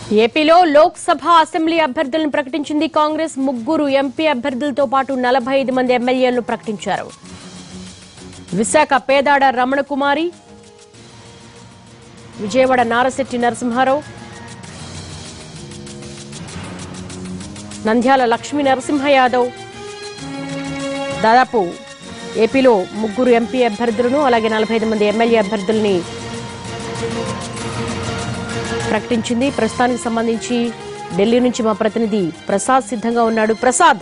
ఏపీలో లోక్సభ అసెంబ్లీ అభ్యర్థులను ప్రకటించింది కాంగ్రెస్ ముగ్గురు ఎంపీ అభ్యర్థులతో పాటు నలభై ఐదు మంది ఎమ్మెల్యేలను ప్రకటించారు విశాఖ పేదాడ రమణకుమారి విజయవాడ నారశెట్టి నరసింహారావు నంద్యాల లక్ష్మీ నరసింహ యాదవ్ దాదాపు ఏపీలో ముగ్గురు ఎంపీ అభ్యర్థులను అలాగే నలభై ఐదు మంది ఎమ్మెల్యే అభ్యర్థుల్ని ప్రకటించింది ప్రస్తుతానికి సంబంధించి ఢిల్లీ నుంచి మా ప్రతినిధి ప్రసాద్ సిద్ధంగా ఉన్నాడు ప్రసాద్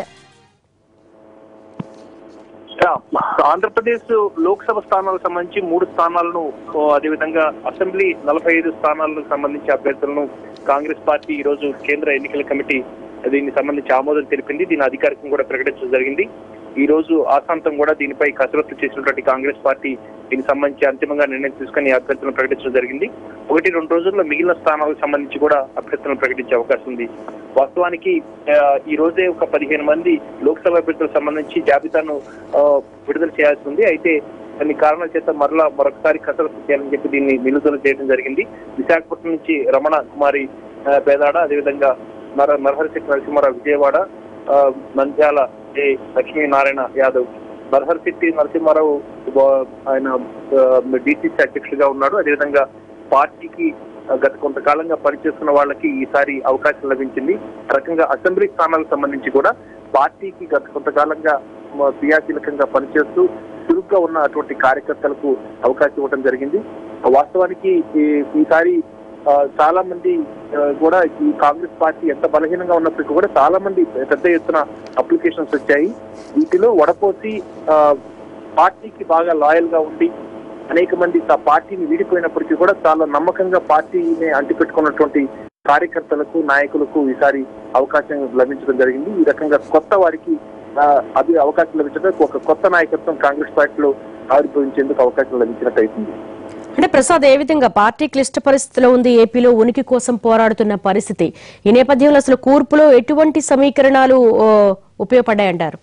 యా, ఆంధ్రప్రదేశ్ లోక్సభ స్థానాలకు సంబంధించి మూడు స్థానాలను ఓ, అదేవిధంగా అసెంబ్లీ నలభై ఐదు స్థానాలకు సంబంధించి అభ్యర్థులను కాంగ్రెస్ పార్టీ ఈ రోజు కేంద్ర ఎన్నికల కమిటీ దీనికి సంబంధించి ఆమోదం తెలిపింది దీని అధికారికంగా కూడా ప్రకటించడం జరిగింది ఈ రోజు ఆశాంతం కూడా దీనిపై కసరత్తు చేసినటువంటి కాంగ్రెస్ పార్టీ దీనికి సంబంధించి అంతిమంగా నిర్ణయం తీసుకుని అభ్యర్థులను ప్రకటించడం జరిగింది ఒకటి రెండు రోజుల్లో మిగిలిన స్థానాలకు సంబంధించి కూడా అభ్యర్థులను ప్రకటించే అవకాశం ఉంది వాస్తవానికి ఆ, ఈ రోజే ఒక పదిహేను మంది లోక్సభ అభ్యర్థులకు సంబంధించి జాబితాను ఆ, విడుదల చేయాల్సి ఉంది అయితే కొన్ని కారణాల చేత మరలా మరొకసారి కసరత్తు చేయాలని చెప్పి దీన్ని నిలుదల చేయడం జరిగింది విశాఖపట్నం నుంచి రమణ కుమారి ఆ, పేదాడ అదేవిధంగా నర నరహరిశెట్టి నరసింహారావు విజయవాడ ఆ, నంద్యాల ఏ లక్ష్మీనారాయణ యాదవ్ నరహరిశెట్టి నరసింహారావు ఆ, ఆయన డిసిసి అధ్యక్షుడిగా ఉన్నాడు అదేవిధంగా పార్టీకి ఆ, గత కొంతకాలంగా పనిచేస్తున్న వాళ్ళకి ఈసారి అవకాశం లభించింది ఆ రకంగా అసెంబ్లీ స్థానాలకు సంబంధించి కూడా పార్టీకి గత కొంతకాలంగా మ, క్రియాశీలకంగా పనిచేస్తూ చురుగ్గా ఉన్న అటువంటి కార్యకర్తలకు అవకాశం ఇవ్వడం జరిగింది వాస్తవానికి ఈ- ఈసారి ఆ, చాలా మంది ఆ, కూడా ఈ కాంగ్రెస్ పార్టీ ఎంత బలహీనంగా ఉన్నప్పటికీ కూడా చాలా మంది పెద్ద ఎత్తున అప్లికేషన్స్ వచ్చాయి వీటిలో వడపోసి ఆ, పార్టీకి బాగా లాయల్ గా ఉండి అనేక మంది ఆ పార్టీని వీడిపోయినప్పటికీ కూడా చాలా నమ్మకంగా పార్టీని అంటిపెట్టుకున్నటువంటి కార్యకర్తలకు నాయకులకు ఈసారి అవకాశం లభించడం జరిగింది ఈ రకంగా కొత్త వారికి ఆ, అది అవకాశం లభించడం ఒక కొత్త నాయకత్వం కాంగ్రెస్ పార్టీలో ఆవిర్భవించేందుకు అవకాశం లభించినట్టు అవుతుంది అంటే ప్రసాద్ ఏ విధంగా పార్టీ క్లిష్ట పరిస్థితిలో ఉంది ఏపీలో ఉనికి కోసం పోరాడుతున్న పరిస్థితి ఈ నేపథ్యంలో అసలు కూర్పులో ఎటువంటి సమీకరణాలు ఓ, ఉపయోగపడ్డాయంటారు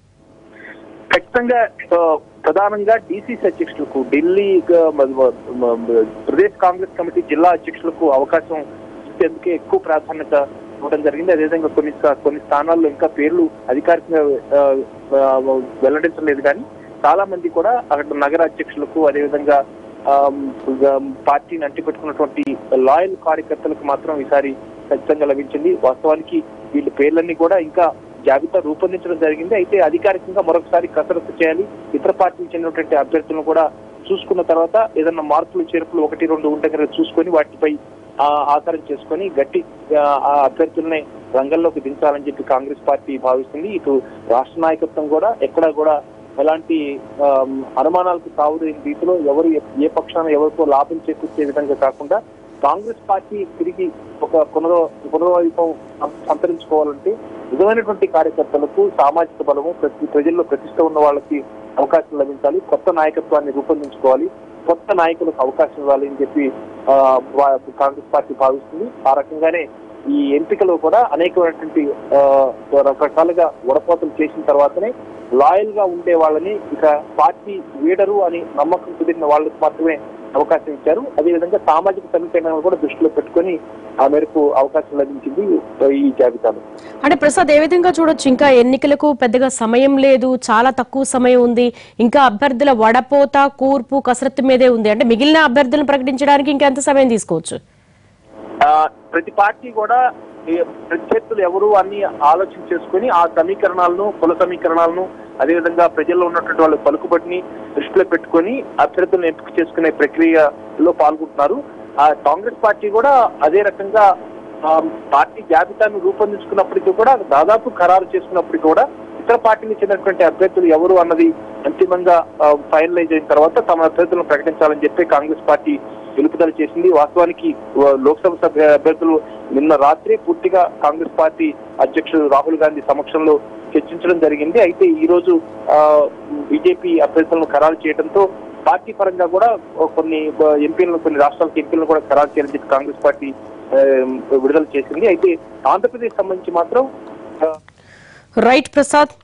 ఖచ్చితంగా ఆ, ప్రధానంగా డిసిసి అధ్యక్షులకు ఢిల్లీ ఆ, మ- మ- మ- ప్రదేశ్ కాంగ్రెస్ కమిటీ జిల్లా అధ్యక్షులకు అవకాశం ఇచ్చేందుకే ఎక్కువ ప్రాధాన్యత ఇవ్వడం జరిగింది అదేవిధంగా కొన్ని స్థా- కొన్ని స్థానాల్లో ఇంకా పేర్లు అధికారికంగా ఆ, ఆ, వెల్లడించలేదు కానీ చాలా మంది కూడా అక్కడ నగర అధ్యక్షులకు అదేవిధంగా ఆమ్, ఆమ్, పార్టీని అంటిపెట్టుకున్నటువంటి లాయల్ కార్యకర్తలకు మాత్రం ఈసారి ఖచ్చితంగా లభించింది వాస్తవానికి వీళ్ళ పేర్లన్నీ కూడా ఇంకా జాబితా రూపొందించడం జరిగింది అయితే అధికారికంగా మరొకసారి కసరత్తు చేయాలి ఇతర పార్టీలకు చెందినటువంటి అభ్యర్థులను కూడా చూసుకున్న తర్వాత ఏదన్నా మార్పులు చేర్పులు ఒకటి రెండు ఉంటే కనుక చూసుకొని వాటిపై ఆ, ఆధారం చేసుకొని గట్టి ఆ, ఆ అభ్యర్థుల్ని రంగంలోకి దించాలని చెప్పి కాంగ్రెస్ పార్టీ భావిస్తుంది ఇటు రాష్ట్ర నాయకత్వం కూడా ఎక్కడా కూడా ఎలాంటి ఆమ్, అనుమానాలకు తావులేని రీతిలో ఎవరు ఏ- ఏ పక్షాన ఎవరికో లాభం చేకూర్చే విధంగా కాకుండా కాంగ్రెస్ పార్టీ తిరిగి ఒక పునర పునర్వైభవం సం- సంతరించుకోవాలంటే నిజమైనటువంటి కార్యకర్తలకు సామాజిక బలము ప్రతి ప్రజల్లో ప్రతిష్ట ఉన్న వాళ్ళకి అవకాశం లభించాలి కొత్త నాయకత్వాన్ని రూపొందించుకోవాలి కొత్త నాయకులకు అవకాశం ఇవ్వాలి అని చెప్పి ఆ, వా- కాంగ్రెస్ పార్టీ భావిస్తుంది ఆ రకంగానే ఈ ఎంపికలో కూడా అనేకమైనటువంటి ఆ, రకరకాలుగా వడపోతలు చేసిన తర్వాతనే లాయల్ గా ఉండే వాళ్ళని ఇక పార్టీ వీడరు అని నమ్మకం కుదిరిన వాళ్ళకి మాత్రమే అవకాశం ఇచ్చారు అదేవిధంగా సామాజిక సమీకరణాలు కూడా దృష్టిలో పెట్టుకొని ఆ మేరకు అవకాశం లభించింది ఈ జాబితాలో అంటే ప్రసాద్ ఏ విధంగా చూడొచ్చు ఇంకా ఎన్నికలకు పెద్దగా సమయం లేదు చాలా తక్కువ సమయం ఉంది ఇంకా అభ్యర్థుల వడపోత కూర్పు కసరత్తు మీదే ఉంది అంటే మిగిలిన అభ్యర్థులను ప్రకటించడానికి ఇంకా ఎంత సమయం తీసుకోవచ్చు ఆ, ప్రతి పార్టీ కూడా ఈ ప్రత్యర్థులు ఎవరు అన్ని ఆలోచన చేసుకుని ఆ సమీకరణాలను కుల సమీకరణాలను అదేవిధంగా ప్రజల్లో ఉన్నటువంటి వాళ్ళ పలుకుబడిని దృష్టిలో పెట్టుకొని అభ్యర్థులను ఎంపిక చేసుకునే ప్రక్రియలో పాల్గొంటున్నారు ఆ కాంగ్రెస్ పార్టీ కూడా అదే రకంగా ఆ, పార్టీ జాబితాను రూపొందించుకున్నప్పటికీ కూడా దాదాపు ఖరారు చేసుకున్నప్పటికీ కూడా ఇతర పార్టీకి చెందినటువంటి అభ్యర్థులు ఎవరు అన్నది అంతిమంగా ఫైనలైజ్ అయిన తర్వాత తమ అభ్యర్థులను ప్రకటించాలని చెప్పి కాంగ్రెస్ పార్టీ నిలుపుదల చేసింది వాస్తవానికి ఆ, లోక్సభ సభ్య అభ్యర్థులు నిన్న రాత్రి పూర్తిగా కాంగ్రెస్ పార్టీ అధ్యక్షుడు రాహుల్ గాంధీ సమక్షంలో చర్చించడం జరిగింది అయితే ఈ రోజు ఆ, బీజేపీ అభ్యర్థులను ఖరారు చేయడంతో పార్టీ పరంగా కూడా కొన్ని ఎంపీలను కొన్ని రాష్ట్రాలకు ఎంపీలను కూడా ఖరారు చేయాలని చెప్పి కాంగ్రెస్ పార్టీ ఆ, విడుదల చేసింది అయితే ఆంధ్రప్రదేశ్ సంబంధించి మాత్రం ఆ, రైట్ ప్రసాద్